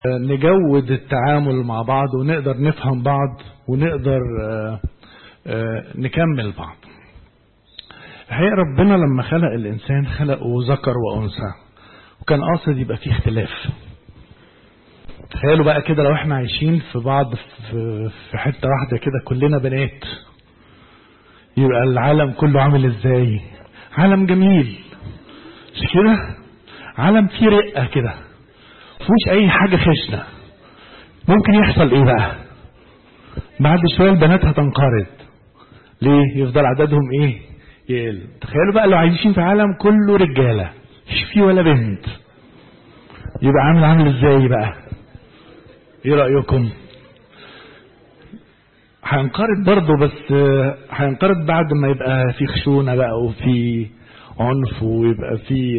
نجود التعامل مع بعض ونقدر نفهم بعض ونقدر نكمل بعض الحقيقة ربنا لما خلق الإنسان خلقه ذكر وأنثى وكان قاصد يبقى فيه اختلاف تخيلوا بقى كده لو احنا عايشين في بعض في حتة واحدة كده كلنا بنات يبقى العالم كله عامل ازاي عالم جميل مش كده عالم فيه رقة كده مفيهوش اي حاجة خشنة ممكن يحصل ايه بقى بعد شوية البنات هتنقرض ليه يفضل عددهم ايه يقل تخيلوا بقى لو عايشين في عالم كله رجالة مش فيه ولا بنت يبقى عامل عامل ازاي بقى ايه رأيكم هينقرض برضه بس هينقرض بعد ما يبقى في خشونة بقى وفي عنف ويبقى في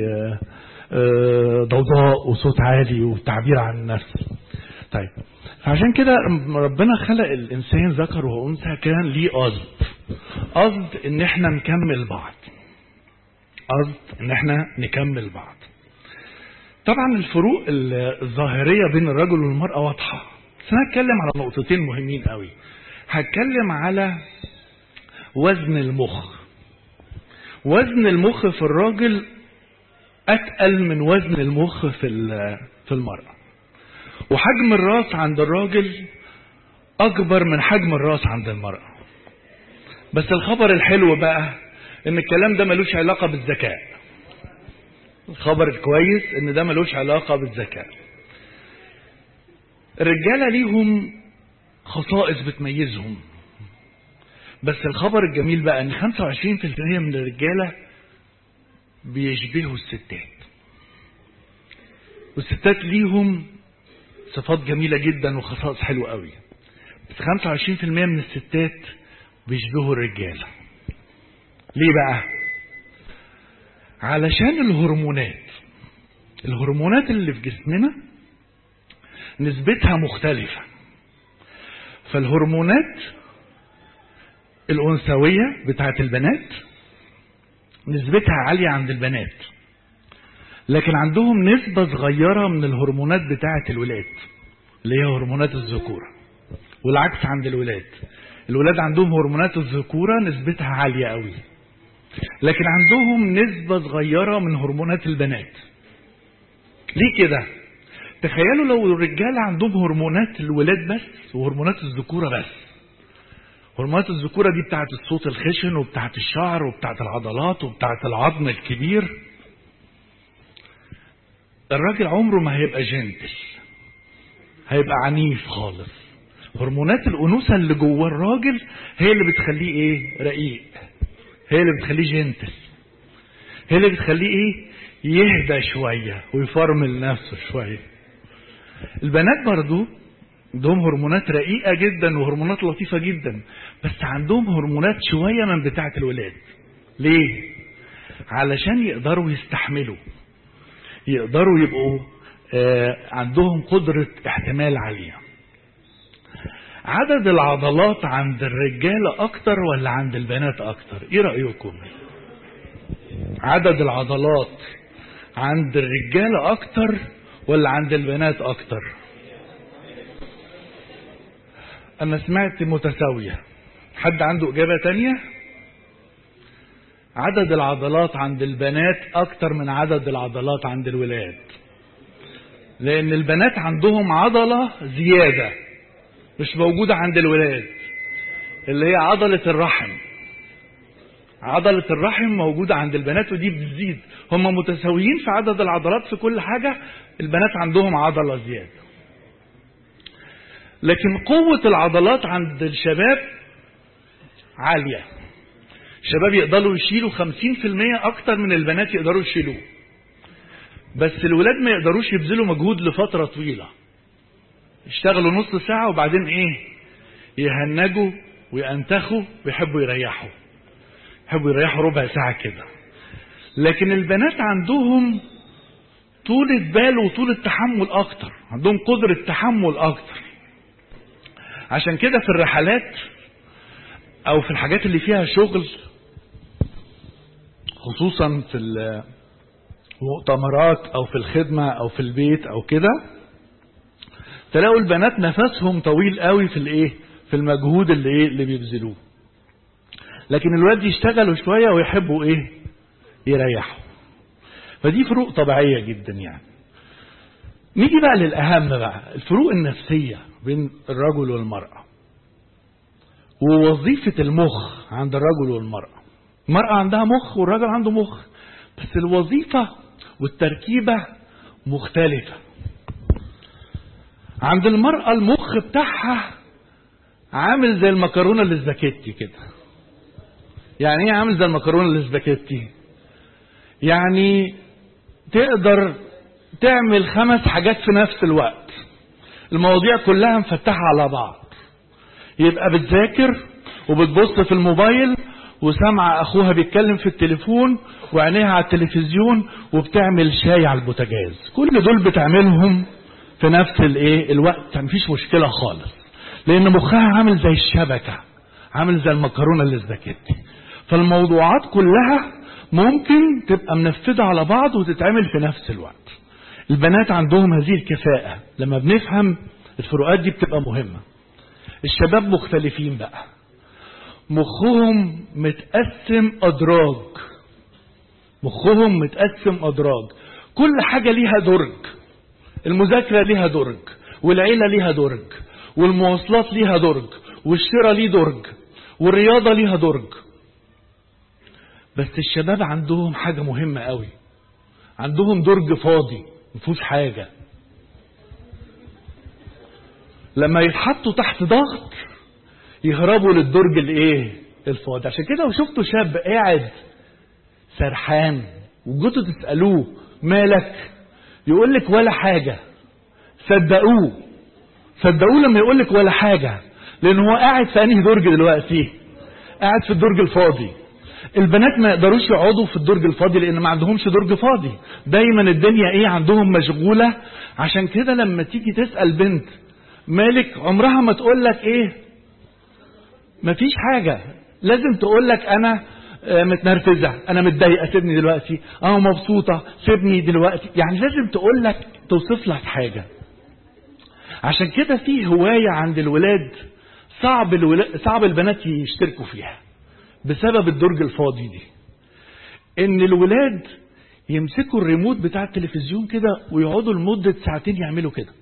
ضوضاء وصوت عالي وتعبير عن النفس طيب فعشان كده ربنا خلق الإنسان ذكر وأنثى كان ليه قصد قصد إن احنا نكمل بعض قصد إن احنا نكمل بعض طبعا الفروق الظاهرية بين الرجل والمرأة واضحة بس أنا هتكلم على نقطتين مهمين قوي هتكلم على وزن المخ وزن المخ في الراجل أتقل من وزن المخ في في المرأة وحجم الراس عند الراجل أكبر من حجم الراس عند المرأة بس الخبر الحلو بقى إن الكلام ده ملوش علاقة بالذكاء الخبر الكويس إن ده ملوش علاقة بالذكاء الرجالة ليهم خصائص بتميزهم بس الخبر الجميل بقى ان 25% من الرجالة بيشبهوا الستات والستات ليهم صفات جميلة جدا وخصائص حلوة قوي بس 25% من الستات بيشبهوا الرجالة ليه بقى علشان الهرمونات الهرمونات اللي في جسمنا نسبتها مختلفة فالهرمونات الأنثوية بتاعت البنات نسبتها عالية عند البنات لكن عندهم نسبة صغيرة من الهرمونات بتاعت الولاد اللي هي هرمونات الذكورة والعكس عند الولاد الولاد عندهم هرمونات الذكورة نسبتها عالية قوي لكن عندهم نسبة صغيرة من هرمونات البنات ليه كده تخيلوا لو الرجال عندهم هرمونات الولاد بس وهرمونات الذكورة بس هرمونات الذكورة دي بتاعت الصوت الخشن وبتاعت الشعر وبتاعت العضلات وبتاعت العظم الكبير الراجل عمره ما هيبقى جنتل هيبقى عنيف خالص هرمونات الأنوثة اللي جوه الراجل هي اللي بتخليه ايه رقيق هي اللي بتخليه جنتل هي اللي بتخليه ايه يهدى شوية ويفرمل نفسه شوية البنات برضو عندهم هرمونات رقيقة جدا وهرمونات لطيفة جدا بس عندهم هرمونات شوية من بتاعة الولاد ليه؟ علشان يقدروا يستحملوا يقدروا يبقوا آه عندهم قدرة احتمال عالية عدد العضلات عند الرجالة أكتر ولا عند البنات أكتر؟ إيه رأيكم؟ عدد العضلات عند الرجالة أكتر ولا عند البنات أكتر؟ أنا سمعت متساوية حد عنده إجابة تانية عدد العضلات عند البنات أكتر من عدد العضلات عند الولاد لأن البنات عندهم عضلة زيادة مش موجودة عند الولاد اللي هي عضلة الرحم عضلة الرحم موجودة عند البنات ودي بتزيد هم متساويين في عدد العضلات في كل حاجة البنات عندهم عضلة زيادة لكن قوة العضلات عند الشباب عالية الشباب يقدروا يشيلوا 50% أكتر من البنات يقدروا يشيلوه بس الولاد ما يقدروش يبذلوا مجهود لفترة طويلة يشتغلوا نص ساعة وبعدين ايه يهنجوا وينتخوا ويحبوا يريحوا يحبوا يريحوا ربع ساعة كده لكن البنات عندهم طولة بال وطولة تحمل أكتر عندهم قدرة تحمل أكتر عشان كده في الرحلات او في الحاجات اللي فيها شغل خصوصا في المؤتمرات او في الخدمة او في البيت او كده تلاقوا البنات نفسهم طويل قوي في الايه في المجهود اللي ايه اللي بيبذلوه لكن الولاد يشتغلوا شويه ويحبوا ايه يريحوا فدي فروق طبيعيه جدا يعني نيجي بقى للاهم بقى الفروق النفسيه بين الرجل والمراه ووظيفه المخ عند الرجل والمراه المراه عندها مخ والراجل عنده مخ بس الوظيفه والتركيبه مختلفه عند المرأة المخ بتاعها عامل زي المكرونة الاسباجيتي كده يعني ايه عامل زي المكرونة الاسباجيتي يعني تقدر تعمل خمس حاجات في نفس الوقت المواضيع كلها مفتحة على بعض يبقى بتذاكر وبتبص في الموبايل وسامعة أخوها بيتكلم في التليفون وعينيها على التلفزيون وبتعمل شاي على البوتاجاز كل دول بتعملهم في نفس الايه الوقت مفيش مشكله خالص لان مخها عامل زي الشبكه عامل زي المكرونه الاسباجيتي فالموضوعات كلها ممكن تبقى منفذه على بعض وتتعمل في نفس الوقت البنات عندهم هذه الكفاءه لما بنفهم الفروقات دي بتبقى مهمه الشباب مختلفين بقى مخهم متقسم ادراج مخهم متقسم ادراج كل حاجه ليها درج المذاكرة ليها درج والعيلة ليها درج والمواصلات ليها درج والشراء ليه درج والرياضة ليها درج بس الشباب عندهم حاجة مهمة قوي عندهم درج فاضي مفيهوش حاجة لما يتحطوا تحت ضغط يهربوا للدرج الايه الفاضي عشان كده وشفتوا شاب قاعد سرحان وجيتوا تسألوه مالك يقول لك ولا حاجة صدقوه صدقوه لما يقول لك ولا حاجة لأن هو قاعد في أنهي درج دلوقتي قاعد في الدرج الفاضي البنات ما يقدروش يقعدوا في الدرج الفاضي لأن ما عندهمش درج فاضي دايما الدنيا إيه عندهم مشغولة عشان كده لما تيجي تسأل بنت مالك عمرها ما تقول لك إيه مفيش حاجة لازم تقول لك أنا متنرفزه انا متضايقه سيبني دلوقتي اه مبسوطه سيبني دلوقتي يعني لازم تقول لك توصف لك حاجه عشان كده في هوايه عند الولاد صعب الولا... صعب البنات يشتركوا فيها بسبب الدرج الفاضي دي ان الولاد يمسكوا الريموت بتاع التلفزيون كده ويقعدوا لمده ساعتين يعملوا كده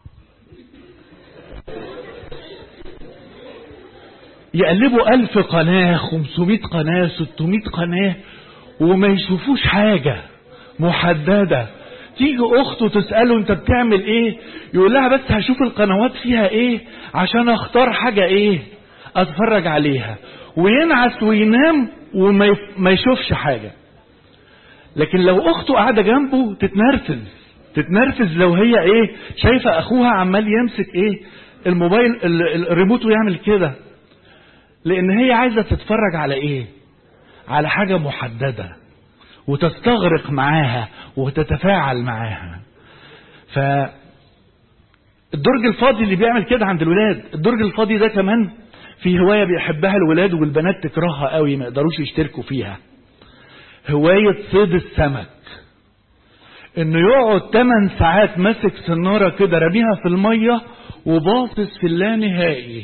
يقلبوا ألف قناة خمسمائة قناة ستمائة قناة وما يشوفوش حاجة محددة تيجي أخته تسأله أنت بتعمل إيه يقول لها بس هشوف القنوات فيها إيه عشان أختار حاجة إيه أتفرج عليها وينعس وينام وما ما يشوفش حاجة لكن لو أخته قاعدة جنبه تتنرفز تتنرفز لو هي إيه شايفة أخوها عمال يمسك إيه الموبايل الريموت ويعمل كده لان هي عايزه تتفرج على ايه على حاجه محدده وتستغرق معاها وتتفاعل معاها ف الدرج الفاضي اللي بيعمل كده عند الولاد الدرج الفاضي ده كمان في هوايه بيحبها الولاد والبنات تكرهها قوي ما يقدروش يشتركوا فيها هوايه صيد السمك انه يقعد 8 ساعات ماسك سناره كده راميها في الميه وباصص في اللانهائي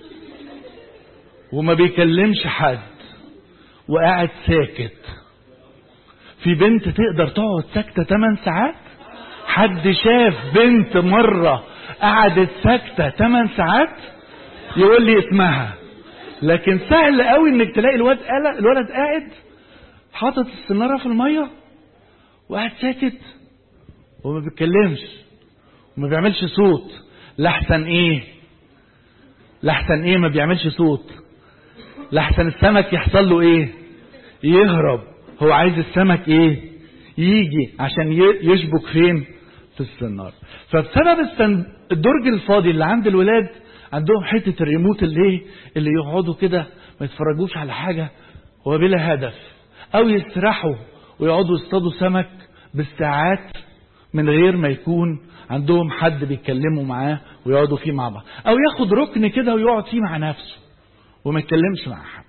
وما بيكلمش حد وقاعد ساكت في بنت تقدر تقعد ساكتة 8 ساعات حد شاف بنت مرة قعدت ساكتة 8 ساعات يقول لي اسمها لكن سهل قوي انك تلاقي الواد قلق الولد قاعد حاطط السنارة في المية وقاعد ساكت وما بيتكلمش وما بيعملش صوت لحسن ايه لحسن ايه ما بيعملش صوت لحسن السمك يحصل له ايه يهرب هو عايز السمك ايه يجي عشان يشبك فين في السنار فبسبب السن... الدرج الفاضي اللي عند الولاد عندهم حتة الريموت اللي ايه اللي يقعدوا كده ما يتفرجوش على حاجة وبلا هدف او يسرحوا ويقعدوا يصطادوا سمك بالساعات من غير ما يكون عندهم حد بيتكلموا معاه ويقعدوا فيه مع بعض او ياخد ركن كده ويقعد فيه مع نفسه وما يتكلمش مع حد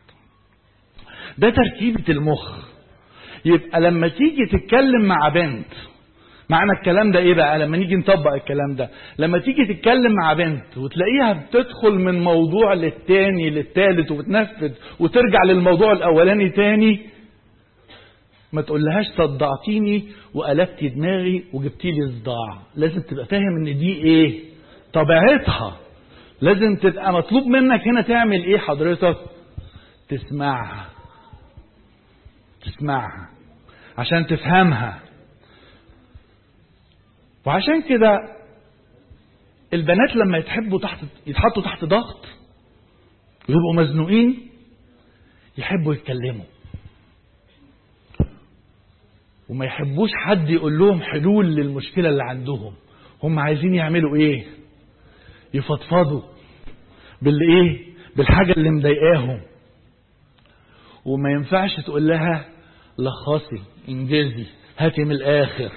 ده تركيبة المخ يبقى لما تيجي تتكلم مع بنت معنى الكلام ده ايه بقى لما نيجي نطبق الكلام ده لما تيجي تتكلم مع بنت وتلاقيها بتدخل من موضوع للتاني للتالت وبتنفذ وترجع للموضوع الاولاني تاني ما تقولهاش صدعتيني وقلبتي دماغي وجبتي لي صداع لازم تبقى فاهم ان دي ايه طبيعتها لازم تبقى مطلوب منك هنا تعمل ايه حضرتك تسمعها تسمعها عشان تفهمها وعشان كده البنات لما يتحبوا تحت يتحطوا تحت ضغط ويبقوا مزنوقين يحبوا يتكلموا وما يحبوش حد يقول لهم حلول للمشكلة اللي عندهم هم عايزين يعملوا ايه يفضفضوا بالايه بالحاجة اللي مضايقاهم وما ينفعش تقول لها لخصي انجزي هاتي من الاخر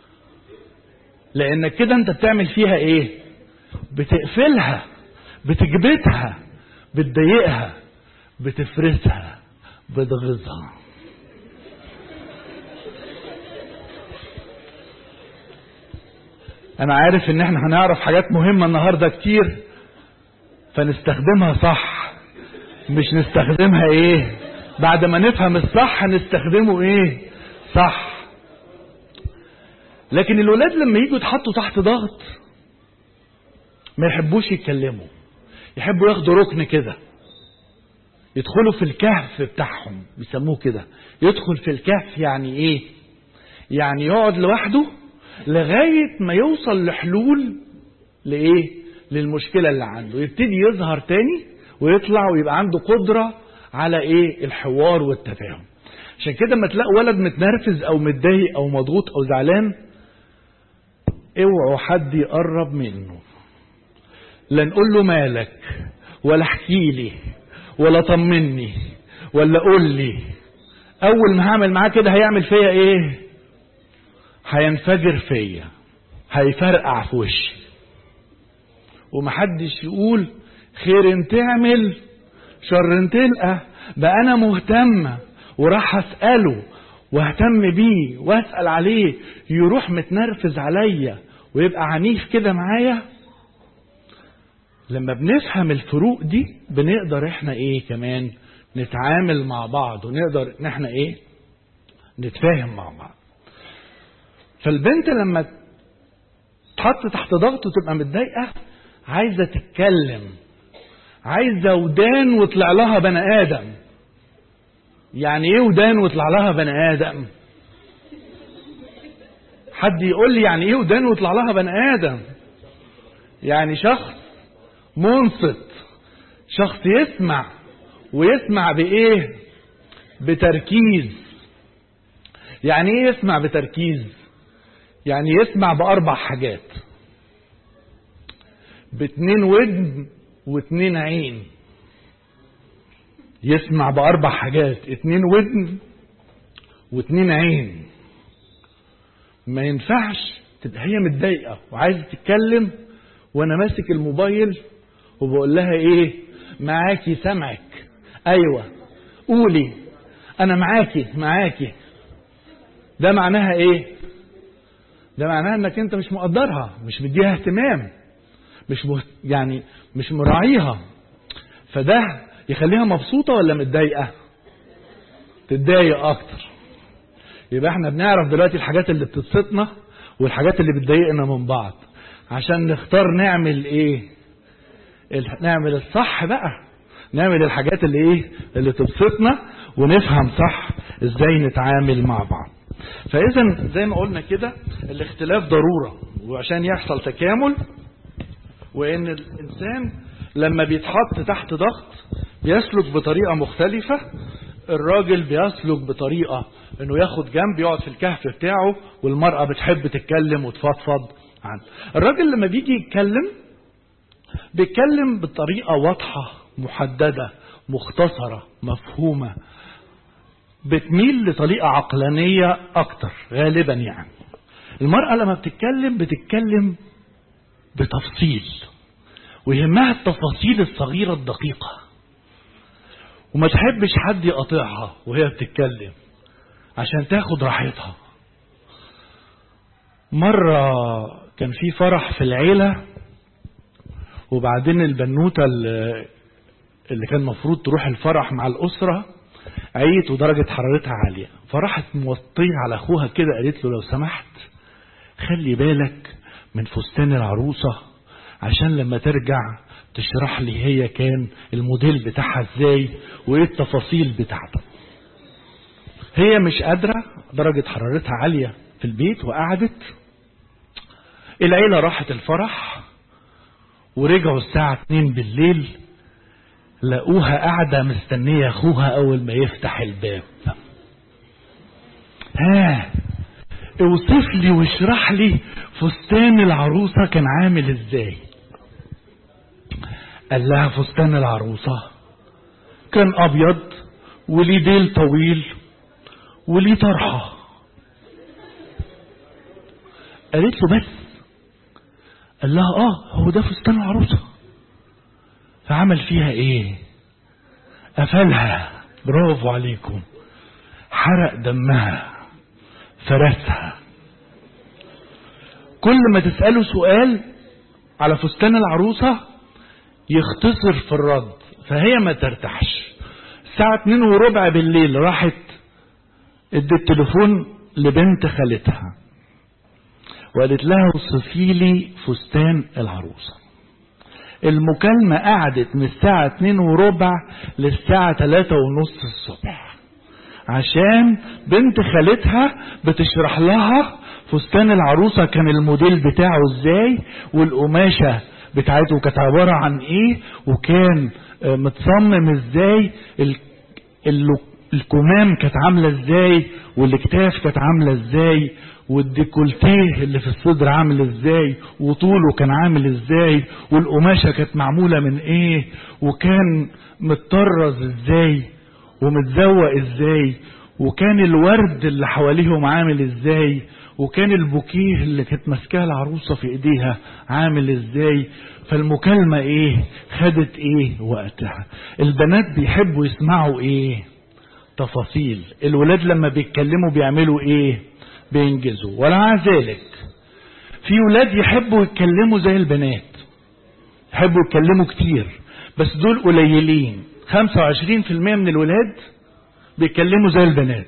لانك كده انت بتعمل فيها ايه بتقفلها بتكبتها بتضايقها بتفرسها بتغيظها انا عارف ان احنا هنعرف حاجات مهمة النهاردة كتير فنستخدمها صح مش نستخدمها ايه بعد ما نفهم الصح نستخدمه ايه صح لكن الولاد لما يجوا يتحطوا تحت ضغط ما يحبوش يتكلموا يحبوا ياخدوا ركن كده يدخلوا في الكهف بتاعهم بيسموه كده يدخل في الكهف يعني ايه يعني يقعد لوحده لغاية ما يوصل لحلول لإيه؟ للمشكلة اللي عنده يبتدي يظهر تاني ويطلع ويبقى عنده قدرة على إيه؟ الحوار والتفاهم عشان كده لما تلاقي ولد متنرفز أو متضايق أو مضغوط أو زعلان اوعوا حد يقرب منه لا نقول له مالك ولا احكي لي ولا طمني ولا قول لي اول ما هعمل معاه كده هيعمل فيا ايه هينفجر فيا هيفرقع في وشي ومحدش يقول خير ان تعمل شر ان تلقى بقى انا مهتمة وراح اسأله واهتم بيه واسأل عليه يروح متنرفز عليا ويبقى عنيف كده معايا لما بنفهم الفروق دي بنقدر احنا ايه كمان نتعامل مع بعض ونقدر ان احنا ايه نتفاهم مع بعض فالبنت لما تحط تحت ضغط وتبقى متضايقه عايزه تتكلم عايزه ودان وطلع لها بني ادم يعني ايه ودان وطلع لها بني ادم حد يقول لي يعني ايه ودان وطلع لها بني ادم يعني شخص منصت شخص يسمع ويسمع بايه بتركيز يعني ايه يسمع بتركيز يعني يسمع باربع حاجات باتنين ودن واتنين عين يسمع باربع حاجات اتنين ودن واتنين عين ما ينفعش تبقى هي متضايقه وعايزه تتكلم وانا ماسك الموبايل وبقول لها ايه معاكي سمعك ايوه قولي انا معاكي معاكي ده معناها ايه ده معناها انك انت مش مقدرها مش مديها اهتمام مش مه... يعني مش مراعيها فده يخليها مبسوطة ولا متضايقة تتضايق اكتر يبقى احنا بنعرف دلوقتي الحاجات اللي بتبسطنا والحاجات اللي بتضايقنا من بعض عشان نختار نعمل ايه نعمل الصح بقى نعمل الحاجات اللي ايه اللي تبسطنا ونفهم صح ازاي نتعامل مع بعض فاذا زي ما قلنا كده الاختلاف ضرورة وعشان يحصل تكامل وان الانسان لما بيتحط تحت ضغط بيسلك بطريقة مختلفة الراجل بيسلك بطريقة انه ياخد جنب يقعد في الكهف بتاعه والمرأة بتحب تتكلم وتفضفض عنه الراجل لما بيجي يتكلم بيتكلم بطريقة واضحة محددة مختصرة مفهومة بتميل لطريقة عقلانية أكتر غالبا يعني المرأة لما بتتكلم بتتكلم بتفصيل ويهمها التفاصيل الصغيرة الدقيقة وما تحبش حد يقاطعها وهي بتتكلم عشان تاخد راحتها مرة كان في فرح في العيلة وبعدين البنوتة اللي اللي كان المفروض تروح الفرح مع الأسرة عيت ودرجة حرارتها عالية فراحت موطية على أخوها كده قالت له لو سمحت خلي بالك من فستان العروسة عشان لما ترجع تشرح لي هي كان الموديل بتاعها ازاي وايه التفاصيل بتاعته هي مش قادرة درجة حرارتها عالية في البيت وقعدت العيلة راحت الفرح ورجعوا الساعة 2 بالليل لقوها قاعدة مستنية أخوها أول ما يفتح الباب ها اوصف لي واشرح لي فستان العروسة كان عامل ازاي قال لها فستان العروسة كان أبيض وليه ديل طويل وليه طرحة قالت له بس قال لها اه هو ده فستان العروسه فعمل فيها ايه قفلها برافو عليكم حرق دمها فرسها كل ما تسأله سؤال على فستان العروسة يختصر في الرد فهي ما ترتاحش الساعة اتنين وربع بالليل راحت ادت تليفون لبنت خالتها وقالت لها وصفي لي فستان العروسه المكالمة قعدت من الساعة اتنين وربع للساعة تلاتة ونص الصبح عشان بنت خالتها بتشرح لها فستان العروسة كان الموديل بتاعه ازاي والقماشة بتاعته كانت عبارة عن ايه وكان متصمم ازاي الكمام كانت عاملة ازاي والاكتاف كانت عاملة ازاي والديكولتيه اللي في الصدر عامل ازاي وطوله كان عامل ازاي والقماشة كانت معمولة من ايه وكان متطرز ازاي ومتزوق ازاي وكان الورد اللي حواليهم عامل ازاي وكان البوكيه اللي كانت ماسكاها العروسة في ايديها عامل ازاي فالمكالمة ايه خدت ايه وقتها البنات بيحبوا يسمعوا ايه تفاصيل الولاد لما بيتكلموا بيعملوا ايه بينجزوا ومع ذلك في ولاد يحبوا يتكلموا زي البنات يحبوا يتكلموا كتير بس دول قليلين 25% من الولاد بيتكلموا زي البنات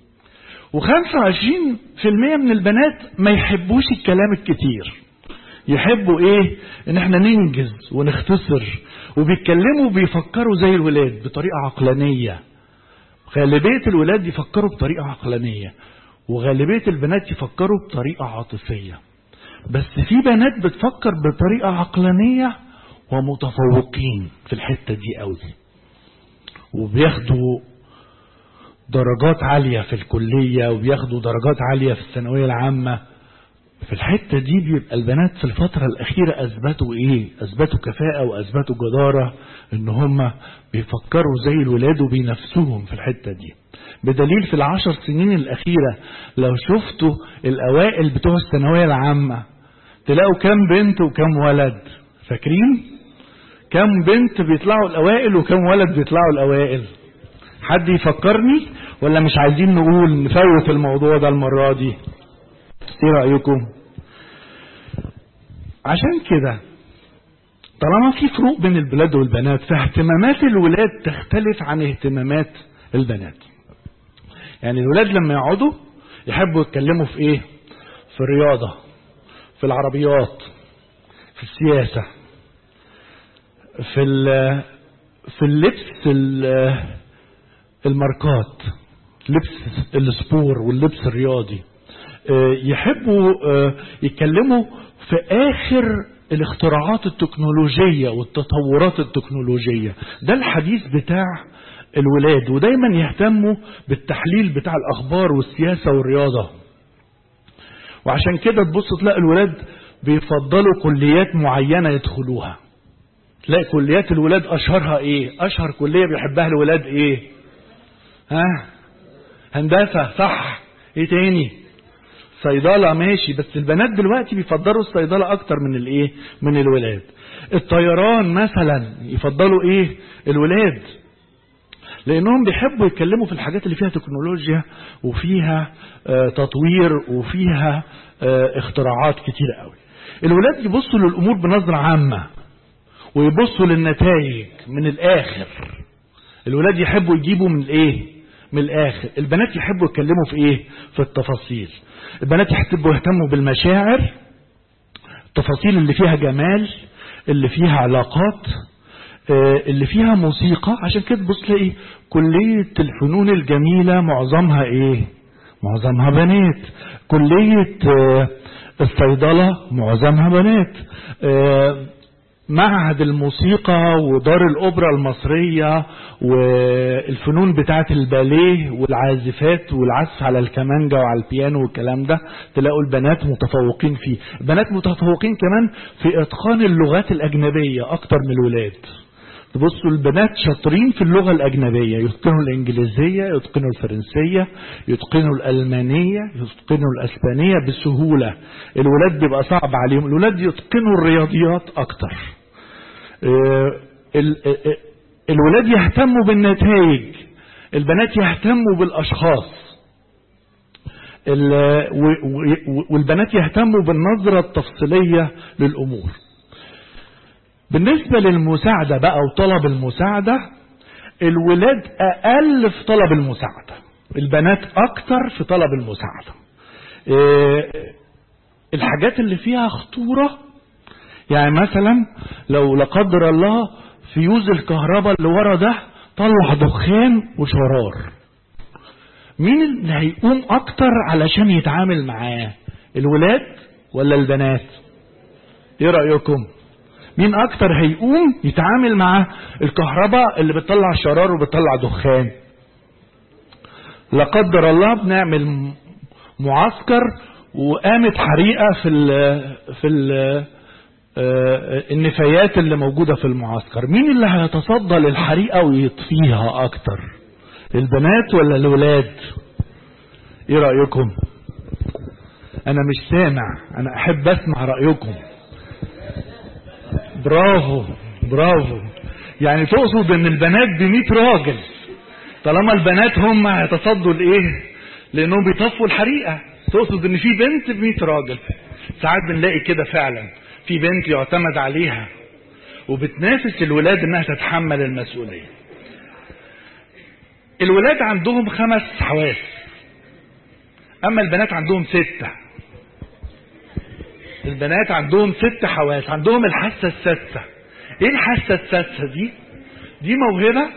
و25% من البنات ما يحبوش الكلام الكتير يحبوا ايه ان احنا ننجز ونختصر وبيتكلموا بيفكروا زي الولاد بطريقة عقلانية غالبية الولاد يفكروا بطريقة عقلانية وغالبية البنات يفكروا بطريقة عاطفية بس في بنات بتفكر بطريقة عقلانية ومتفوقين في الحتة دي قوي وبياخدوا درجات عالية في الكلية وبياخدوا درجات عالية في الثانوية العامة في الحتة دي بيبقى البنات في الفترة الأخيرة أثبتوا إيه؟ أثبتوا كفاءة وأثبتوا جدارة إن هم بيفكروا زي الولاد وبينافسوهم في الحتة دي. بدليل في العشر سنين الأخيرة لو شفتوا الأوائل بتوع الثانوية العامة تلاقوا كم بنت وكم ولد فاكرين؟ كم بنت بيطلعوا الأوائل وكم ولد بيطلعوا الأوائل؟ حد يفكرني ولا مش عايزين نقول نفوت الموضوع ده المرة دي؟ ايه رأيكم عشان كده طالما في فروق بين البلاد والبنات فاهتمامات الولاد تختلف عن اهتمامات البنات يعني الولاد لما يقعدوا يحبوا يتكلموا في ايه في الرياضة في العربيات في السياسة في في اللبس الماركات لبس السبور واللبس الرياضي يحبوا يتكلموا في آخر الاختراعات التكنولوجية والتطورات التكنولوجية ده الحديث بتاع الولاد ودايما يهتموا بالتحليل بتاع الأخبار والسياسة والرياضة وعشان كده تبص تلاقي الولاد بيفضلوا كليات معينة يدخلوها تلاقي كليات الولاد أشهرها إيه أشهر كلية بيحبها الولاد إيه ها هندسة صح إيه تاني صيدلة ماشي بس البنات دلوقتي بيفضلوا الصيدلة أكتر من الإيه؟ من الولاد. الطيران مثلا يفضلوا إيه؟ الولاد. لانهم بيحبوا يتكلموا في الحاجات اللي فيها تكنولوجيا وفيها آه، تطوير وفيها آه، اختراعات كتير قوي الولاد يبصوا للامور بنظرة عامة ويبصوا للنتائج من الاخر الولاد يحبوا يجيبوا من الايه من الاخر البنات يحبوا يتكلموا في ايه في التفاصيل البنات يحبوا يهتموا بالمشاعر التفاصيل اللي فيها جمال اللي فيها علاقات آه، اللي فيها موسيقى عشان كده تبص تلاقي كلية الفنون الجميلة معظمها ايه معظمها بنات كلية آه، الصيدلة معظمها بنات آه، معهد الموسيقى ودار الأوبرا المصرية والفنون بتاعة الباليه والعازفات والعزف على الكمانجا وعلى البيانو والكلام ده تلاقوا البنات متفوقين فيه البنات متفوقين كمان في إتقان اللغات الأجنبية أكتر من الولاد تبصوا البنات شاطرين في اللغة الأجنبية يتقنوا الإنجليزية يتقنوا الفرنسية يتقنوا الألمانية يتقنوا الأسبانية بسهولة الولاد بيبقى صعب عليهم الولاد يتقنوا الرياضيات أكتر آه، ال- آه، الولاد يهتموا بالنتائج البنات يهتموا بالأشخاص ال- و- و- والبنات يهتموا بالنظرة التفصيلية للأمور بالنسبة للمساعدة بقى وطلب المساعدة الولاد أقل في طلب المساعدة البنات أكتر في طلب المساعدة إيه، الحاجات اللي فيها خطورة يعني مثلا لو لا قدر الله فيوز الكهرباء اللي ورا ده طلع دخان وشرار مين اللي هيقوم اكتر علشان يتعامل معاه الولاد ولا البنات ايه رأيكم مين اكتر هيقوم يتعامل مع الكهرباء اللي بتطلع شرار وبتطلع دخان لا قدر الله بنعمل م- معسكر وقامت حريقة في ال في ال النفايات اللي موجودة في المعسكر مين اللي هيتصدى للحريقة ويطفيها اكتر البنات ولا الولاد ايه رأيكم انا مش سامع انا احب اسمع رأيكم برافو برافو يعني تقصد ان البنات بميت راجل طالما البنات هم هيتصدوا لايه لانهم بيطفوا الحريقه تقصد ان في بنت بميت راجل ساعات بنلاقي كده فعلا في بنت يعتمد عليها وبتنافس الولاد انها تتحمل المسؤوليه الولاد عندهم خمس حواس اما البنات عندهم سته البنات عندهم ست حواس عندهم الحاسة السادسة ايه الحاسة السادسة دي دي موهبة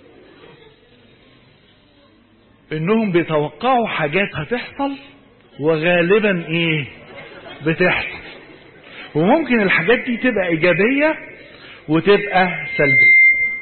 انهم بيتوقعوا حاجات هتحصل وغالبا ايه بتحصل وممكن الحاجات دي تبقى ايجابية وتبقى سلبية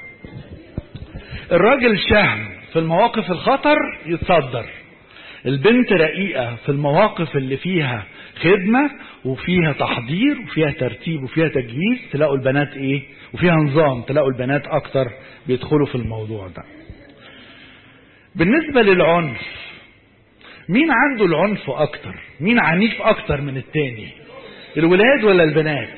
الراجل شهم في المواقف الخطر يتصدر البنت رقيقة في المواقف اللي فيها خدمة وفيها تحضير وفيها ترتيب وفيها تجهيز تلاقوا البنات ايه وفيها نظام تلاقوا البنات اكتر بيدخلوا في الموضوع ده بالنسبة للعنف مين عنده العنف اكتر مين عنيف اكتر من التاني الولاد ولا البنات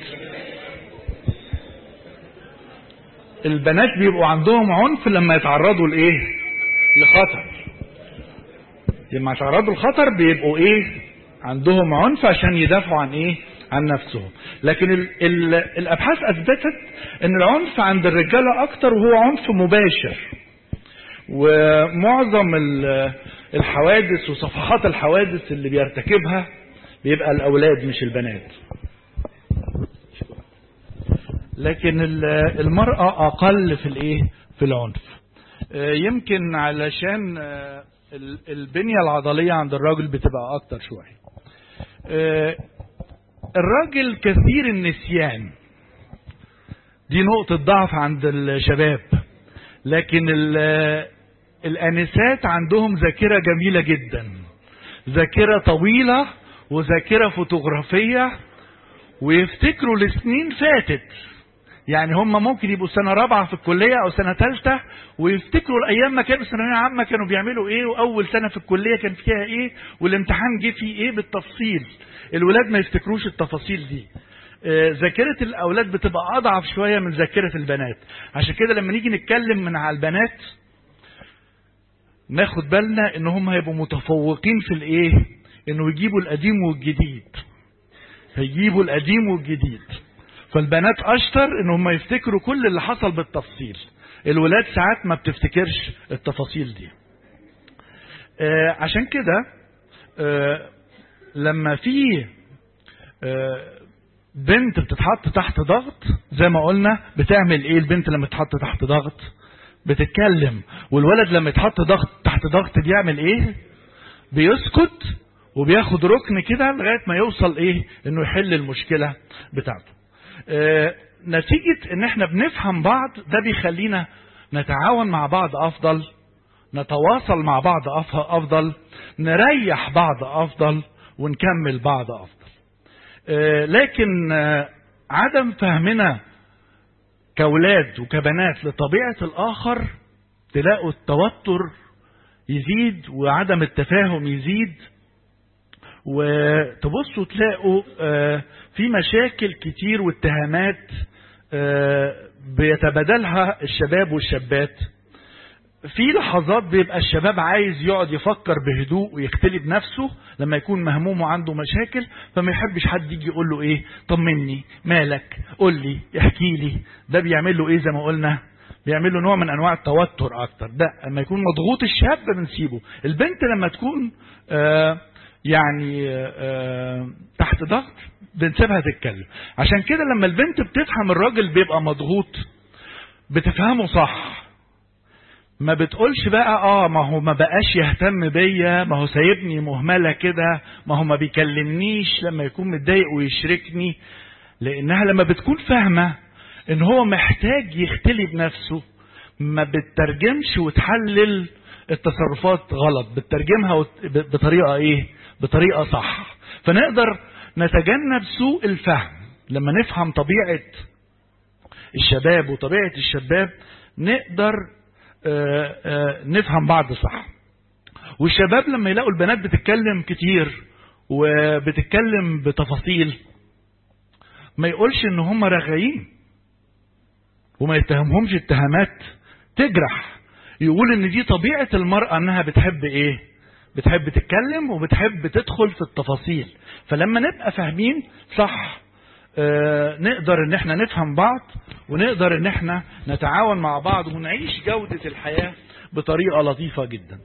البنات بيبقوا عندهم عنف لما يتعرضوا لايه لخطر لما يتعرضوا لخطر بيبقوا ايه عندهم عنف عشان يدافعوا عن ايه عن نفسهم لكن ال ال الابحاث اثبتت ان العنف عند الرجاله اكتر وهو عنف مباشر ومعظم ال- الحوادث وصفحات الحوادث اللي بيرتكبها بيبقى الاولاد مش البنات لكن ال- المرأة أقل في الإيه؟ في العنف. آه، يمكن علشان آه، ال- البنية العضلية عند الراجل بتبقى أكتر شوية. آه، الراجل كثير النسيان. دي نقطة ضعف عند الشباب. لكن ال- الآنسات عندهم ذاكرة جميلة جدا. ذاكرة طويلة وذاكرة فوتوغرافية ويفتكروا لسنين فاتت يعني هم ممكن يبقوا سنه رابعه في الكليه او سنه ثالثه ويفتكروا الايام ما كانوا ثانويه عامه كانوا بيعملوا ايه واول سنه في الكليه كان فيها ايه والامتحان جه فيه ايه بالتفصيل الولاد ما يفتكروش التفاصيل دي آه، ذاكره الاولاد بتبقى اضعف شويه من ذاكره البنات عشان كده لما نيجي نتكلم من على البنات ناخد بالنا ان هم هيبقوا متفوقين في الايه انه يجيبوا القديم والجديد هيجيبوا القديم والجديد فالبنات اشطر ان هم يفتكروا كل اللي حصل بالتفصيل الولاد ساعات ما بتفتكرش التفاصيل دي آه عشان كده آه لما في آه بنت بتتحط تحت ضغط زي ما قلنا بتعمل ايه البنت لما تتحط تحت ضغط بتتكلم والولد لما يتحط ضغط تحت ضغط بيعمل ايه بيسكت وبياخد ركن كده لغايه ما يوصل ايه انه يحل المشكله بتاعته آه نتيجه ان احنا بنفهم بعض ده بيخلينا نتعاون مع بعض افضل نتواصل مع بعض افضل نريح بعض افضل ونكمل بعض افضل آه لكن آه عدم فهمنا كأولاد وكبنات لطبيعة الآخر تلاقوا التوتر يزيد وعدم التفاهم يزيد وتبصوا تلاقوا في مشاكل كتير واتهامات بيتبادلها الشباب والشابات في لحظات بيبقى الشباب عايز يقعد يفكر بهدوء ويختلي بنفسه لما يكون مهموم وعنده مشاكل فما يحبش حد يجي يقول له ايه طمني مالك قول لي احكي لي ده بيعمل له ايه زي ما قلنا بيعمل له نوع من انواع التوتر اكتر ده لما يكون مضغوط الشاب بنسيبه البنت لما تكون آه يعني آه تحت ضغط بنسيبها تتكلم عشان كده لما البنت بتفهم الراجل بيبقى مضغوط بتفهمه صح ما بتقولش بقى اه ما هو ما بقاش يهتم بيا ما هو سايبني مهملة كده ما هو ما بيكلمنيش لما يكون متضايق ويشركني لانها لما بتكون فاهمة ان هو محتاج يختلي بنفسه ما بتترجمش وتحلل التصرفات غلط بتترجمها بطريقة ايه بطريقة صح فنقدر نتجنب سوء الفهم لما نفهم طبيعة الشباب وطبيعة الشباب نقدر آآ آآ نفهم بعض صح والشباب لما يلاقوا البنات بتتكلم كتير وبتتكلم بتفاصيل ما يقولش ان هم رغايين وما يتهمهمش اتهامات تجرح يقول ان دي طبيعة المرأة انها بتحب ايه بتحب تتكلم وبتحب تدخل في التفاصيل فلما نبقى فاهمين صح آه نقدر ان احنا نفهم بعض ونقدر ان احنا نتعاون مع بعض ونعيش جودة الحياة بطريقة لطيفة جدا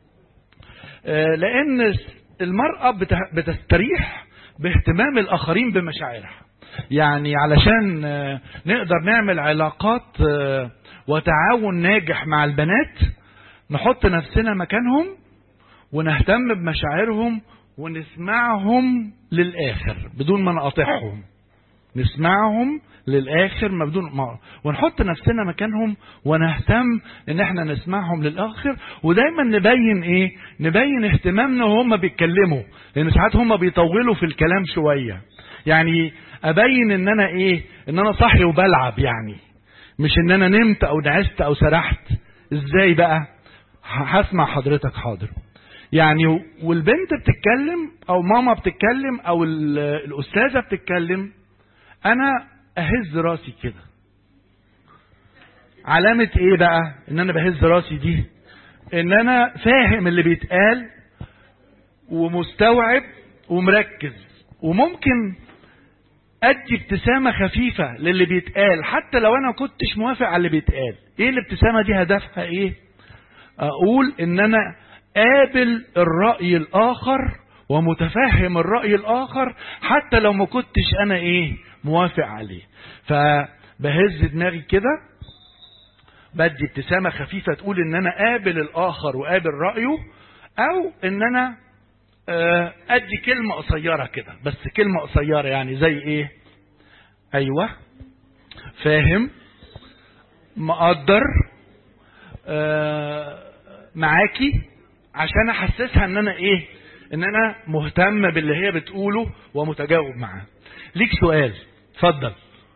آه لان المرأة بتستريح باهتمام الاخرين بمشاعرها يعني علشان آه نقدر نعمل علاقات وتعاون ناجح مع البنات نحط نفسنا مكانهم ونهتم بمشاعرهم ونسمعهم للآخر بدون ما نقاطعهم نسمعهم للآخر ما بدون ما ونحط نفسنا مكانهم ونهتم ان احنا نسمعهم للآخر ودايما نبين ايه نبين اهتمامنا وهم بيتكلموا لان ساعات هم بيطولوا في الكلام شوية يعني ابين ان انا ايه ان انا صاحي وبلعب يعني مش ان انا نمت او نعست او سرحت ازاي بقى هسمع حضرتك حاضر يعني والبنت بتتكلم او ماما بتتكلم او الاستاذه بتتكلم انا اهز راسي كده علامة ايه بقى ان انا بهز راسي دي ان انا فاهم اللي بيتقال ومستوعب ومركز وممكن ادي ابتسامة خفيفة للي بيتقال حتى لو انا كنتش موافق على اللي بيتقال ايه الابتسامة دي هدفها ايه اقول ان انا قابل الرأي الاخر ومتفهم الرأي الاخر حتى لو ما كنتش انا ايه موافق عليه فبهز دماغي كده بدي ابتسامة خفيفة تقول ان انا قابل الاخر وقابل رأيه او ان انا ادي كلمة قصيرة كده بس كلمة قصيرة يعني زي ايه ايوه فاهم مقدر معاكي عشان احسسها ان انا ايه ان انا مهتم باللي هي بتقوله ومتجاوب معاه ليك سؤال اتفضل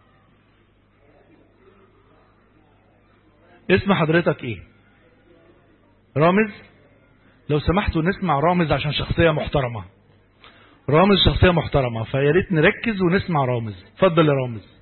اسم حضرتك ايه رامز لو سمحتوا نسمع رامز عشان شخصية محترمة رامز شخصية محترمة فيا ريت نركز ونسمع رامز اتفضل يا رامز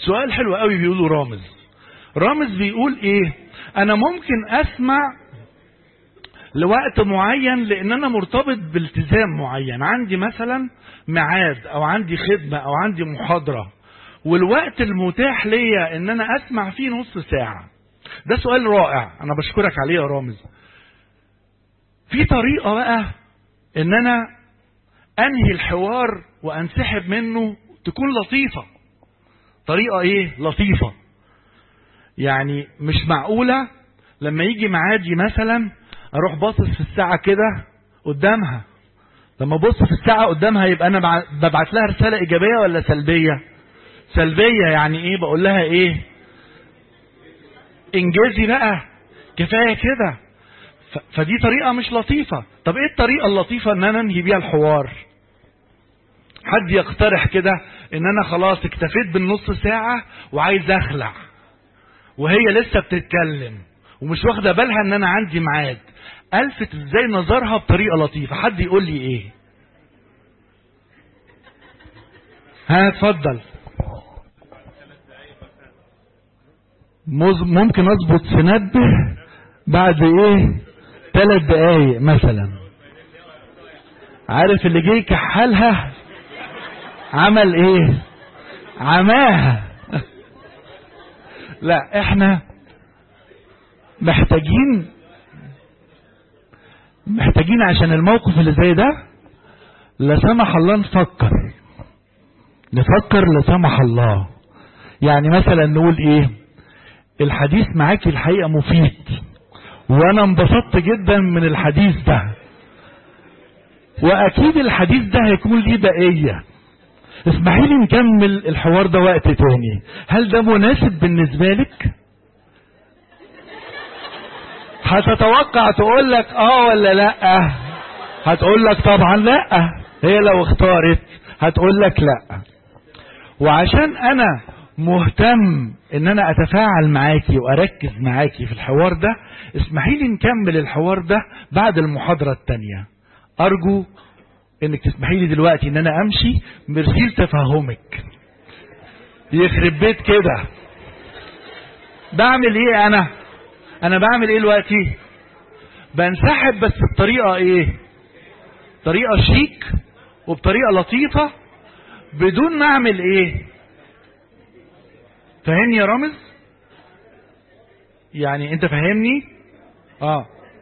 سؤال حلو قوي بيقوله رامز رامز بيقول ايه انا ممكن اسمع لوقت معين لان انا مرتبط بالتزام معين عندي مثلا ميعاد او عندي خدمة او عندي محاضرة والوقت المتاح ليا ان انا اسمع فيه نص ساعة ده سؤال رائع انا بشكرك عليه يا رامز في طريقة بقى ان انا انهي الحوار وانسحب منه تكون لطيفة طريقة ايه لطيفة يعني مش معقولة لما يجي معادي مثلا اروح باصص في الساعة كده قدامها لما ابص في الساعة قدامها يبقى انا ببعت لها رسالة ايجابية ولا سلبية سلبية يعني ايه بقول لها ايه انجزي بقى كفاية كده فدي طريقة مش لطيفة طب ايه الطريقة اللطيفة ان انا انهي بيها الحوار حد يقترح كده ان انا خلاص اكتفيت بالنص ساعة وعايز اخلع وهي لسه بتتكلم ومش واخدة بالها ان انا عندي ميعاد الفت ازاي نظرها بطريقة لطيفة حد يقول لي ايه ها اتفضل ممكن اظبط في نبه بعد ايه ثلاث دقايق مثلا عارف اللي جه يكحلها عمل ايه عماها لا احنا محتاجين محتاجين عشان الموقف اللي زي ده لا سمح الله نفكر نفكر لا سمح الله يعني مثلا نقول ايه الحديث معاكي الحقيقة مفيد وانا انبسطت جدا من الحديث ده واكيد الحديث ده هيكون ليه بقية اسمحي لي نكمل الحوار ده وقت تاني هل ده مناسب بالنسبة لك هتتوقع تقول لك اه ولا لا هتقول لك طبعا لا هي لو اختارت هتقول لك لا وعشان انا مهتم ان انا اتفاعل معاكي واركز معاكي في الحوار ده اسمحي لي نكمل الحوار ده بعد المحاضرة التانية ارجو انك تسمحي لي دلوقتي ان انا امشي مرسيل تفهمك يخرب بيت كده بعمل ايه انا انا بعمل ايه دلوقتي بنسحب بس بطريقة ايه طريقة شيك وبطريقة لطيفة بدون ما اعمل ايه فاهمني يا رامز يعني انت فاهمني اه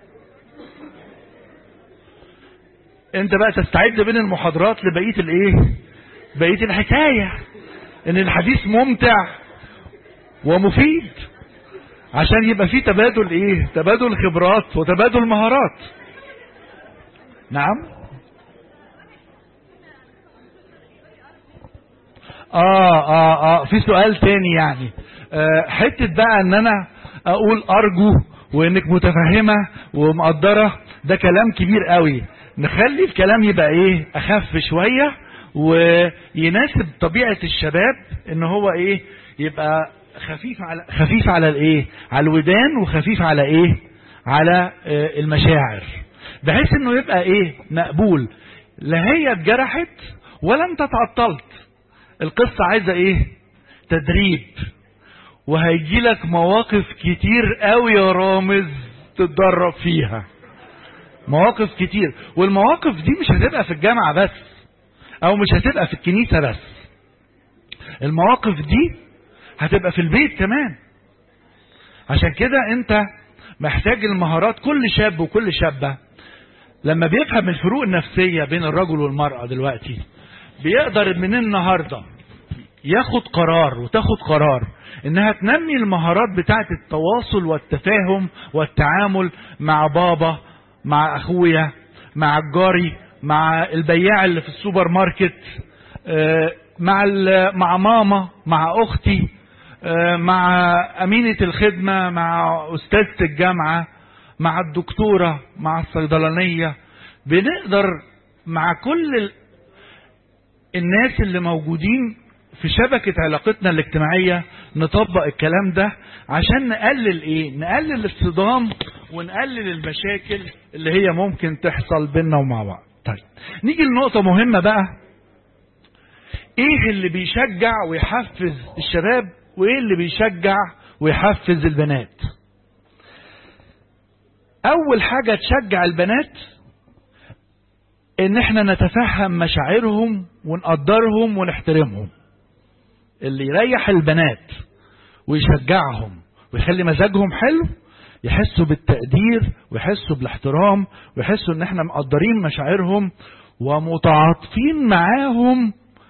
انت بقى تستعد بين المحاضرات لبقية الايه بقية الحكاية ان الحديث ممتع ومفيد عشان يبقى فيه تبادل ايه تبادل خبرات وتبادل مهارات نعم اه اه اه في سؤال تاني يعني آه حتة بقى ان انا اقول ارجو وانك متفهمة ومقدرة ده كلام كبير قوي نخلي الكلام يبقى ايه اخف شوية ويناسب طبيعة الشباب ان هو ايه يبقى خفيف على خفيف على الايه على الودان وخفيف على ايه على آه المشاعر بحيث انه يبقى ايه مقبول لا هي اتجرحت ولا انت اتعطلت القصة عايزة ايه تدريب وهيجي لك مواقف كتير قوي يا رامز تتدرب فيها مواقف كتير والمواقف دي مش هتبقى في الجامعة بس او مش هتبقى في الكنيسة بس المواقف دي هتبقى في البيت كمان عشان كده انت محتاج المهارات كل شاب وكل شابة لما بيفهم الفروق النفسية بين الرجل والمرأة دلوقتي بيقدر من النهاردة ياخد قرار وتاخد قرار انها تنمي المهارات بتاعت التواصل والتفاهم والتعامل مع بابا مع اخويا مع الجاري مع البياع اللي في السوبر ماركت مع مع ماما مع اختي مع امينة الخدمة مع استاذة الجامعة مع الدكتورة مع الصيدلانية بنقدر مع كل الناس اللي موجودين في شبكة علاقتنا الاجتماعية نطبق الكلام ده عشان نقلل ايه نقلل الصدام ونقلل المشاكل اللي هي ممكن تحصل بينا ومع بعض طيب نيجي لنقطة مهمة بقى ايه اللي بيشجع ويحفز الشباب وايه اللي بيشجع ويحفز البنات اول حاجة تشجع البنات ان احنا نتفهم مشاعرهم ونقدرهم ونحترمهم اللي يريح البنات ويشجعهم ويخلي مزاجهم حلو يحسوا بالتقدير ويحسوا بالاحترام ويحسوا ان احنا مقدرين مشاعرهم ومتعاطفين معاهم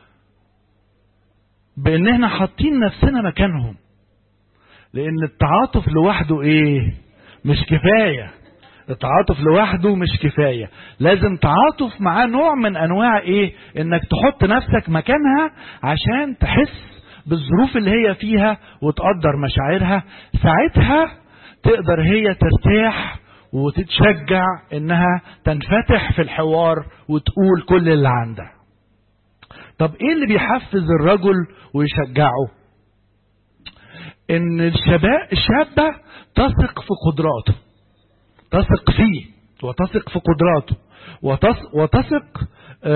بان احنا حاطين نفسنا مكانهم لان التعاطف لوحده ايه مش كفايه التعاطف لوحده مش كفاية لازم تعاطف معاه نوع من انواع ايه انك تحط نفسك مكانها عشان تحس بالظروف اللي هي فيها وتقدر مشاعرها ساعتها تقدر هي ترتاح وتتشجع انها تنفتح في الحوار وتقول كل اللي عندها طب ايه اللي بيحفز الرجل ويشجعه ان الشباب الشابة تثق في قدراته تثق فيه وتثق في قدراته وتثق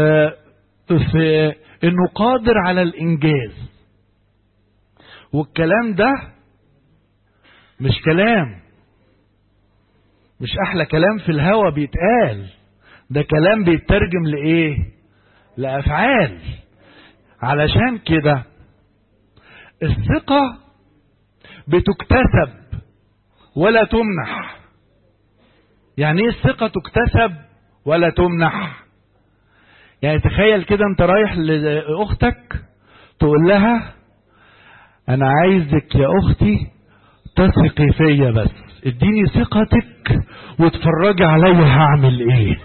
في انه قادر على الانجاز والكلام ده مش كلام مش احلى كلام في الهوا بيتقال ده كلام بيترجم لايه لافعال علشان كده الثقة بتكتسب ولا تمنح يعني ايه الثقة تكتسب ولا تمنح يعني تخيل كده انت رايح لاختك تقول لها انا عايزك يا اختي تثقي فيا بس اديني ثقتك واتفرجي عليا هعمل ايه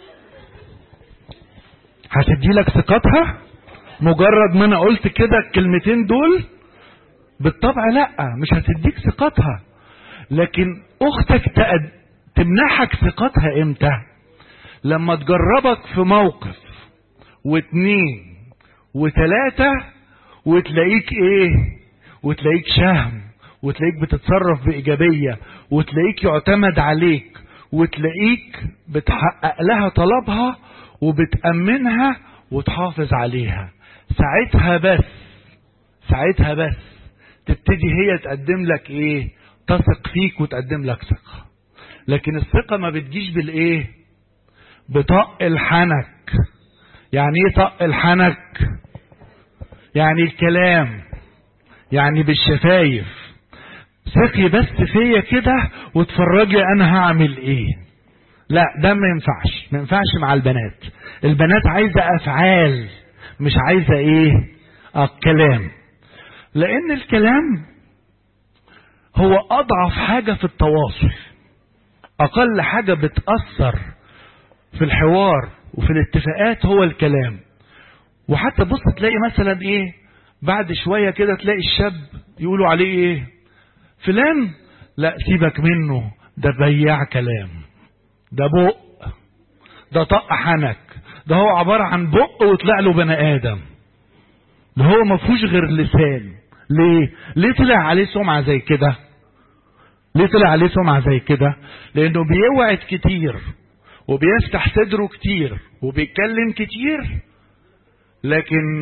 هتدي لك ثقتها مجرد ما انا قلت كده الكلمتين دول بالطبع لا مش هتديك ثقتها لكن اختك تأد... تمنحك ثقتها امتى لما تجربك في موقف واتنين وتلاتة وتلاقيك ايه وتلاقيك شهم وتلاقيك بتتصرف بإيجابية وتلاقيك يعتمد عليك وتلاقيك بتحقق لها طلبها وبتأمنها وتحافظ عليها ساعتها بس ساعتها بس تبتدي هي تقدم لك ايه تثق فيك وتقدم لك ثقة لكن الثقة ما بتجيش بالايه بطق الحنك يعني ايه طق الحنك يعني الكلام يعني بالشفايف ثقي بس فيا كده وتفرجي انا هعمل ايه لا ده ما ينفعش ما ينفعش مع البنات البنات عايزة افعال مش عايزة ايه اه كلام لان الكلام هو اضعف حاجة في التواصل اقل حاجة بتأثر في الحوار وفي الاتفاقات هو الكلام وحتى بص تلاقي مثلا ايه بعد شوية كده تلاقي الشاب يقولوا عليه ايه فلان لا سيبك منه ده بياع كلام ده بق ده طق حنك ده هو عبارة عن بق وطلع له بني آدم ده هو ما فيهوش غير لسان ليه ليه طلع عليه سمعة زي كده ليه طلع عليه سمعة زي كده لانه بيوعد كتير وبيفتح صدره كتير وبيتكلم كتير لكن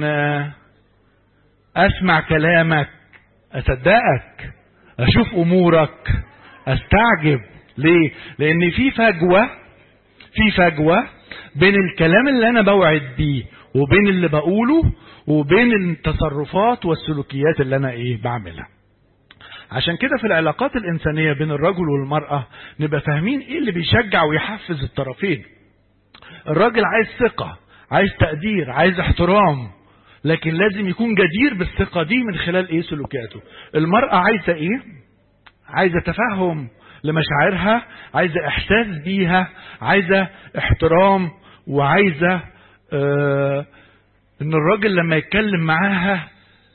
اسمع كلامك اصدقك اشوف امورك استعجب ليه لان في فجوة في فجوة بين الكلام اللي انا بوعد بيه وبين اللي بقوله وبين التصرفات والسلوكيات اللي انا ايه بعملها عشان كده في العلاقات الانسانية بين الرجل والمرأة نبقى فاهمين ايه اللي بيشجع ويحفز الطرفين الراجل عايز ثقة عايز تقدير عايز احترام لكن لازم يكون جدير بالثقة دي من خلال ايه سلوكياته المرأة عايزة ايه عايزة تفهم لمشاعرها عايزة احساس بيها عايزة احترام وعايزة اه ان الراجل لما يتكلم معاها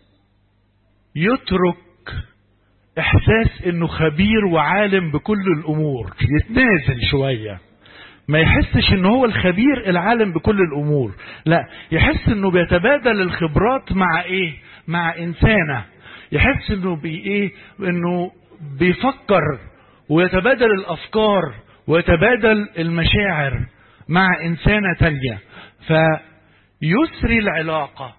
يترك احساس انه خبير وعالم بكل الامور يتنازل شوية ما يحسش ان هو الخبير العالم بكل الامور لا يحس انه بيتبادل الخبرات مع ايه مع انسانة يحس انه بي ايه انه بيفكر ويتبادل الافكار ويتبادل المشاعر مع انسانة تانية فيسري العلاقة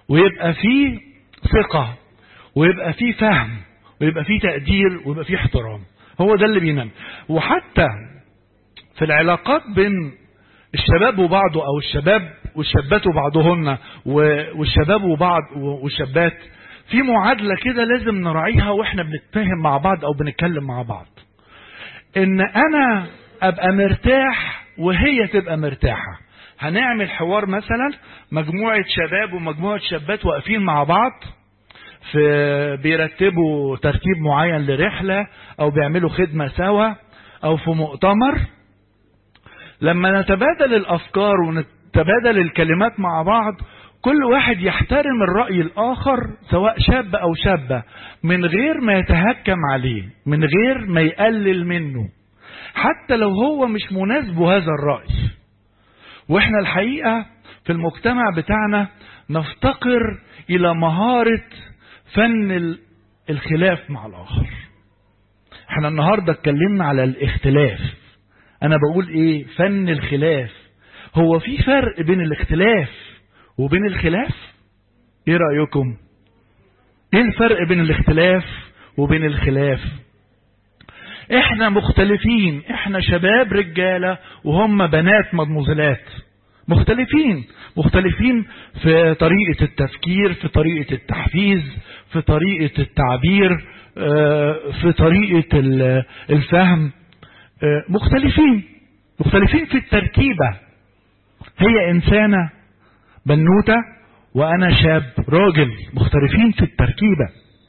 ويبقى فيه ثقة ويبقى فيه فهم ويبقى فيه تقدير ويبقى فيه احترام هو ده اللي بينام وحتى في العلاقات بين الشباب وبعضه او الشباب والشابات وبعضهن والشباب وبعض والشابات في معادلة كده لازم نراعيها واحنا بنتفاهم مع بعض او بنتكلم مع بعض ان انا ابقى مرتاح وهي تبقى مرتاحة هنعمل حوار مثلا مجموعة شباب ومجموعة شابات واقفين مع بعض في بيرتبوا ترتيب معين لرحلة او بيعملوا خدمة سوا او في مؤتمر لما نتبادل الافكار ونتبادل الكلمات مع بعض كل واحد يحترم الرأي الآخر سواء شاب أو شابة من غير ما يتهكم عليه من غير ما يقلل منه حتى لو هو مش مناسب هذا الرأي واحنا الحقيقة في المجتمع بتاعنا نفتقر إلى مهارة فن الخلاف مع الآخر احنا النهاردة اتكلمنا على الاختلاف انا بقول ايه فن الخلاف هو في فرق بين الاختلاف وبين الخلاف ايه رأيكم ايه الفرق بين الاختلاف وبين الخلاف احنا مختلفين احنا شباب رجالة وهم بنات مضموزلات مختلفين مختلفين في طريقة التفكير في طريقة التحفيز في طريقة التعبير في طريقة الفهم مختلفين مختلفين في التركيبة هي إنسانة بنوتة وأنا شاب راجل مختلفين في التركيبة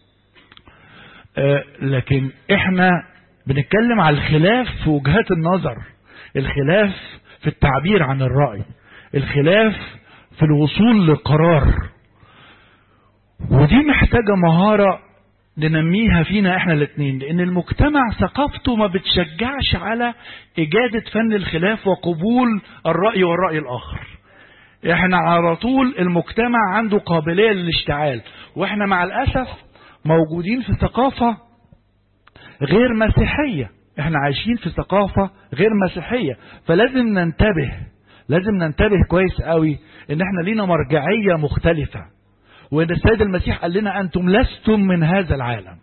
لكن احنا بنتكلم على الخلاف في وجهات النظر الخلاف في التعبير عن الرأي الخلاف في الوصول لقرار ودي محتاجة مهارة ننميها فينا احنا الاثنين لان المجتمع ثقافته ما بتشجعش على اجادة فن الخلاف وقبول الرأي والرأي الاخر احنا على طول المجتمع عنده قابلية للاشتعال واحنا مع الاسف موجودين في ثقافة غير مسيحية احنا عايشين في ثقافة غير مسيحية فلازم ننتبه لازم ننتبه كويس قوي ان احنا لينا مرجعية مختلفة وان السيد المسيح قال لنا انتم لستم من هذا العالم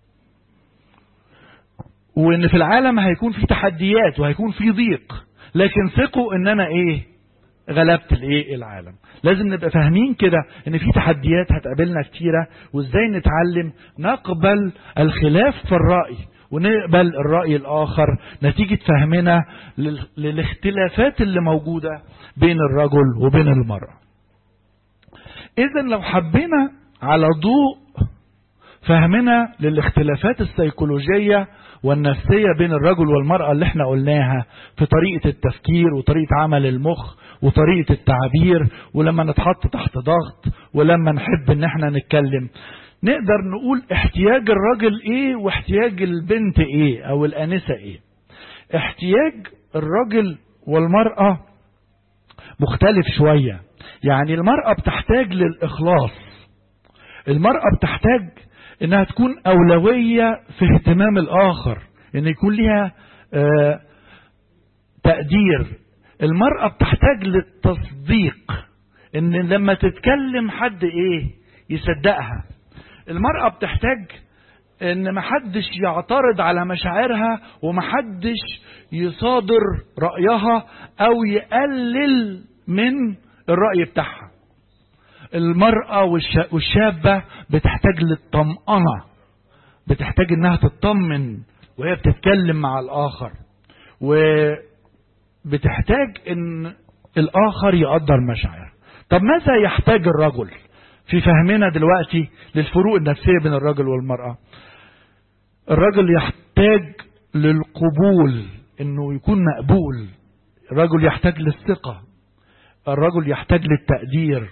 وان في العالم هيكون في تحديات وهيكون في ضيق لكن ثقوا ان انا ايه غلبت الايه العالم لازم نبقى فاهمين كده ان في تحديات هتقابلنا كتيره وازاي نتعلم نقبل الخلاف في الراي ونقبل الراي الاخر نتيجه فهمنا للاختلافات اللي موجوده بين الرجل وبين المراه اذا لو حبينا على ضوء فهمنا للاختلافات السيكولوجيه والنفسيه بين الرجل والمراه اللي احنا قلناها في طريقه التفكير وطريقه عمل المخ وطريقة التعبير ولما نتحط تحت ضغط ولما نحب ان احنا نتكلم نقدر نقول احتياج الراجل ايه واحتياج البنت ايه او الانسة ايه احتياج الراجل والمرأة مختلف شوية يعني المرأة بتحتاج للإخلاص المرأة بتحتاج انها تكون أولوية في اهتمام الآخر ان يكون لها اه تقدير المرأة بتحتاج للتصديق ان لما تتكلم حد ايه يصدقها المرأة بتحتاج ان محدش يعترض على مشاعرها ومحدش يصادر رأيها او يقلل من الرأي بتاعها المرأة والشابة بتحتاج للطمأنة بتحتاج انها تطمن وهي بتتكلم مع الاخر و بتحتاج ان الاخر يقدر مشاعر طب ماذا يحتاج الرجل في فهمنا دلوقتي للفروق النفسية بين الرجل والمرأة الرجل يحتاج للقبول انه يكون مقبول الرجل يحتاج للثقة الرجل يحتاج للتقدير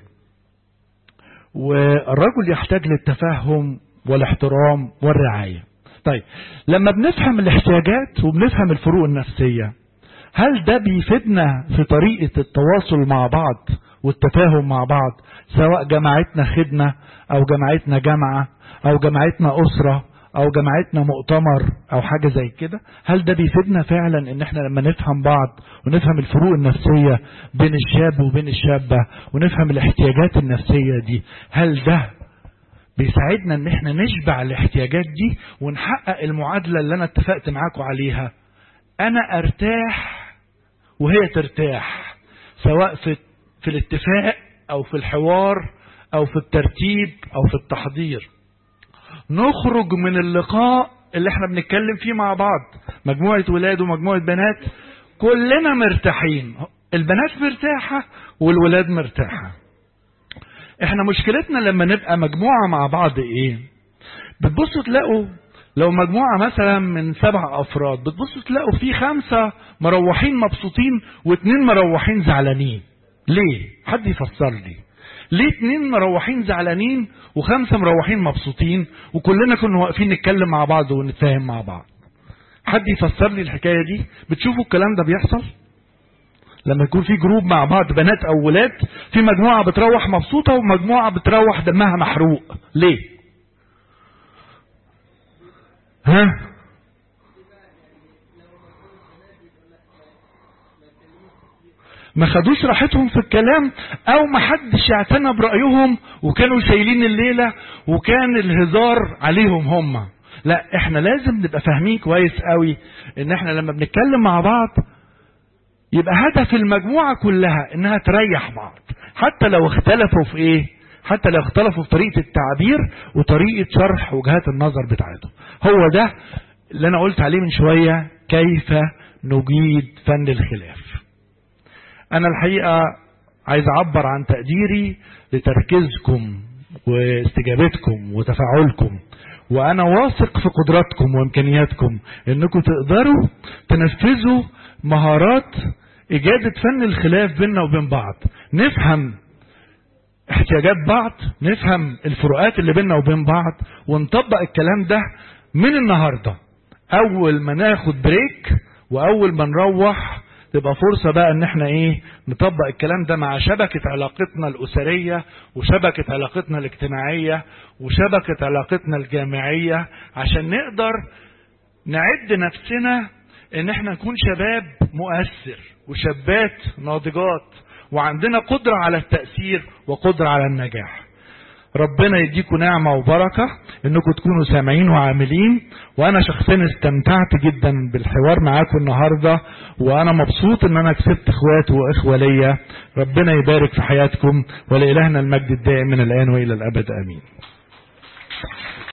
والرجل يحتاج للتفهم والاحترام والرعاية طيب لما بنفهم الاحتياجات وبنفهم الفروق النفسيه هل ده بيفيدنا في طريقة التواصل مع بعض والتفاهم مع بعض سواء جماعتنا خدمة أو جماعتنا جامعة أو جماعتنا أسرة او جماعتنا مؤتمر او حاجة زي كده هل ده بيفيدنا فعلا ان احنا لما نفهم بعض ونفهم الفروق النفسية بين الشاب وبين الشابة ونفهم الاحتياجات النفسية دي هل ده بيساعدنا ان احنا نشبع الاحتياجات دي ونحقق المعادلة اللي انا اتفقت معاكم عليها انا ارتاح وهي ترتاح سواء في, في الاتفاق او في الحوار او في الترتيب او في التحضير نخرج من اللقاء اللي احنا بنتكلم فيه مع بعض مجموعة ولاد ومجموعة بنات كلنا مرتاحين البنات مرتاحة والولاد مرتاحة احنا مشكلتنا لما نبقى مجموعة مع بعض ايه بتبصوا تلاقوا لو مجموعة مثلا من سبع افراد بتبصوا تلاقوا في خمسة مروحين مبسوطين واتنين مروحين زعلانين ليه حد يفسر لي ليه اتنين مروحين زعلانين وخمسة مروحين مبسوطين وكلنا كنا واقفين نتكلم مع بعض ونتفاهم مع بعض حد يفسر لي الحكاية دي بتشوفوا الكلام ده بيحصل لما يكون في جروب مع بعض بنات او ولاد في مجموعة بتروح مبسوطة ومجموعة بتروح دمها محروق ليه ها ما خدوش راحتهم في الكلام او ما حدش اعتنى برأيهم وكانوا شايلين الليلة وكان الهزار عليهم هم لا احنا لازم نبقى فاهمين كويس قوي ان احنا لما بنتكلم مع بعض يبقى هدف المجموعة كلها انها تريح بعض حتى لو اختلفوا في ايه حتى لو اختلفوا في طريقة التعبير وطريقة شرح وجهات النظر بتاعتهم هو ده اللي انا قلت عليه من شوية كيف نجيد فن الخلاف انا الحقيقة عايز اعبر عن تقديري لتركيزكم واستجابتكم وتفاعلكم وانا واثق في قدراتكم وامكانياتكم انكم تقدروا تنفذوا مهارات اجادة فن الخلاف بيننا وبين بعض نفهم احتياجات بعض نفهم الفروقات اللي بيننا وبين بعض ونطبق الكلام ده من النهاردة اول ما ناخد بريك واول ما نروح تبقى فرصة بقى ان احنا ايه نطبق الكلام ده مع شبكة علاقتنا الاسرية وشبكة علاقتنا الاجتماعية وشبكة علاقتنا الجامعية عشان نقدر نعد نفسنا ان احنا نكون شباب مؤثر وشابات ناضجات وعندنا قدرة على التأثير وقدرة على النجاح ربنا يديكم نعمة وبركة انكم تكونوا سامعين وعاملين وانا شخصيا استمتعت جدا بالحوار معاكم النهاردة وانا مبسوط ان انا كسبت اخوات واخوة ليا ربنا يبارك في حياتكم ولإلهنا المجد الدائم من الان والى الابد امين